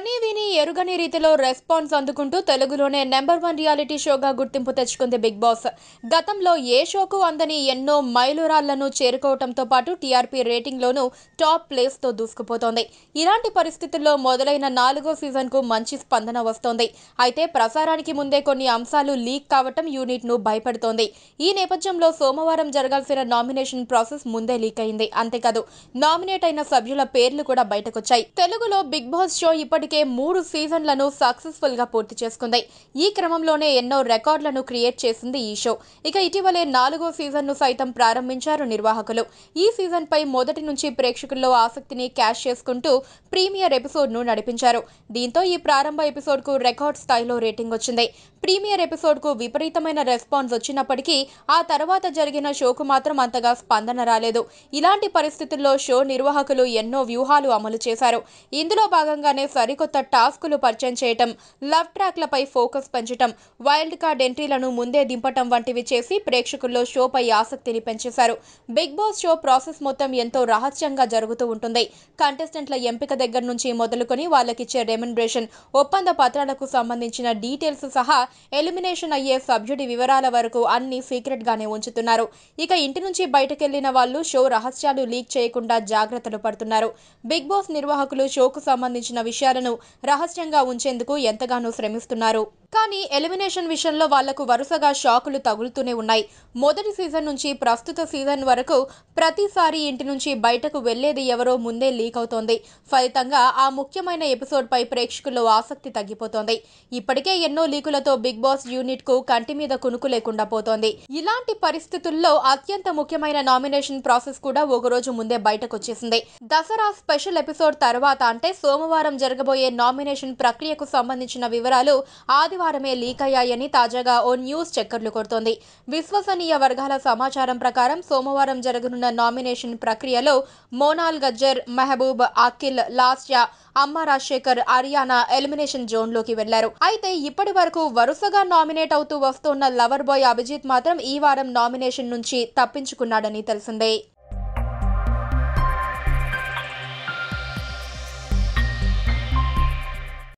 కని విని ఎరుగని రీతిలో రెస్పాన్స్ అందుకుంటూ తెలుగులోనే నెంబర్ వన్ రియాలిటీ షోగా గుర్తింపు తెచ్చుకుంది బిగ్ బాస్ గతంలో ఏ షోకు అందని ఎన్నో మైలురాళ్లను చేరుకోవడంతో పాటు టీఆర్పీ రేటింగ్లోనూ టాప్ ప్లేస్తో దూసుకుపోతోంది ఇలాంటి పరిస్థితుల్లో మొదలైన నాలుగో సీజన్కు మంచి స్పందన వస్తోంది అయితే ప్రసారానికి ముందే కొన్ని అంశాలు లీక్ కావటం యూనిట్ను భయపెడుతోంది ఈ నేపథ్యంలో సోమవారం జరగాల్సిన నామినేషన్ ప్రాసెస్ ముందే లీక్ అయింది అంతేకాదు నామినేట్ అయిన సభ్యుల పేర్లు కూడా బయటకొచ్చాయి తెలుగులో బిగ్ బాస్ షో ఇప్పటికే మూడు సీజన్లను సక్సెస్ఫుల్ గా పూర్తి చేసుకుంది ఈ క్రమంలోనే ఎన్నో రికార్డులను క్రియేట్ చేసింది ఈ షో ఇక ఇటీవలే నాలుగో సీజన్ ను సైతం ప్రారంభించారు నిర్వాహకులు ఈ సీజన్ పై మొదటి నుంచి ప్రేక్షకుల్లో ఆసక్తిని క్యాష్ చేసుకుంటూ ప్రీమియర్ ఎపిసోడ్ ను నడిపించారు దీంతో ఈ ప్రారంభ ఎపిసోడ్ కు రికార్డ్ స్థాయిలో రేటింగ్ వచ్చింది ప్రీమియర్ ఎపిసోడ్ కు విపరీతమైన రెస్పాన్స్ వచ్చినప్పటికీ ఆ తర్వాత జరిగిన షోకు మాత్రం అంతగా స్పందన రాలేదు ఇలాంటి పరిస్థితుల్లో షో నిర్వాహకులు ఎన్నో వ్యూహాలు అమలు చేశారు ఇందులో భాగంగానే సరికొత్త టాస్కులు పరిచయం చేయటం లవ్ ట్రాక్లపై ఫోకస్ పెంచటం వైల్డ్ కార్డ్ ఎంట్రీలను ముందే దింపటం వంటివి చేసి ప్రేక్షకుల్లో షోపై ఆసక్తిని పెంచేశారు బిగ్ బాస్ షో ప్రాసెస్ మొత్తం ఎంతో రహస్యంగా జరుగుతూ ఉంటుంది కంటెస్టెంట్ల ఎంపిక దగ్గర నుంచి మొదలుకొని వాళ్ళకిచ్చే రెమ్యునరేషన్ ఒప్పంద పత్రాలకు సంబంధించిన డీటెయిల్స్ సహా ఎలిమినేషన్ అయ్యే సభ్యుడి వివరాల వరకు అన్ని సీక్రెట్ గానే ఉంచుతున్నారు ఇక ఇంటి నుంచి బయటకెళ్లిన వాళ్ళు షో రహస్యాలు లీక్ చేయకుండా జాగ్రత్తలు పడుతున్నారు బిగ్ బాస్ నిర్వాహకులు షోకు సంబంధించిన విషయాలను రహస్యంగా ఉంచేందుకు ఎంతగానో శ్రమిస్తున్నారు కానీ ఎలిమినేషన్ విషయంలో వాళ్లకు వరుసగా షాకులు తగులుతూనే ఉన్నాయి మొదటి సీజన్ నుంచి ప్రస్తుత సీజన్ వరకు ప్రతిసారి ఇంటి నుంచి బయటకు వెళ్లేది ఎవరో ముందే లీక్ అవుతోంది ఫలితంగా ఆ ముఖ్యమైన ఎపిసోడ్ పై ప్రేక్షకుల్లో ఆసక్తి తగ్గిపోతోంది ఇప్పటికే ఎన్నో లీకులతో బిగ్ బాస్ యూనిట్ కు కంటి మీద కునుకు లేకుండా పోతోంది ఇలాంటి పరిస్థితుల్లో అత్యంత ముఖ్యమైన నామినేషన్ ప్రాసెస్ కూడా ఒక రోజు ముందే బయటకొచ్చేసింది దసరా స్పెషల్ ఎపిసోడ్ తర్వాత అంటే సోమవారం జరగబోయే నామినేషన్ ప్రక్రియకు సంబంధించిన వివరాలు ఆదివారమే లీక్ అయ్యాయని తాజాగా ఓ న్యూస్ చక్కర్లు కొడుతోంది విశ్వసనీయ వర్గాల సమాచారం ప్రకారం సోమవారం జరగనున్న నామినేషన్ ప్రక్రియలో మోనాల్ గజ్జర్ మెహబూబ్ అఖిల్ లాస్యా అమ్మ రాజశేఖర్ అరియానా ఎలిమినేషన్ జోన్లోకి వెళ్లారు అయితే ఇప్పటి వరకు వరుసగా నామినేట్ అవుతూ వస్తున్న లవర్ బాయ్ అభిజిత్ మాత్రం ఈ వారం నామినేషన్ నుంచి తప్పించుకున్నాడని తెలిసిందే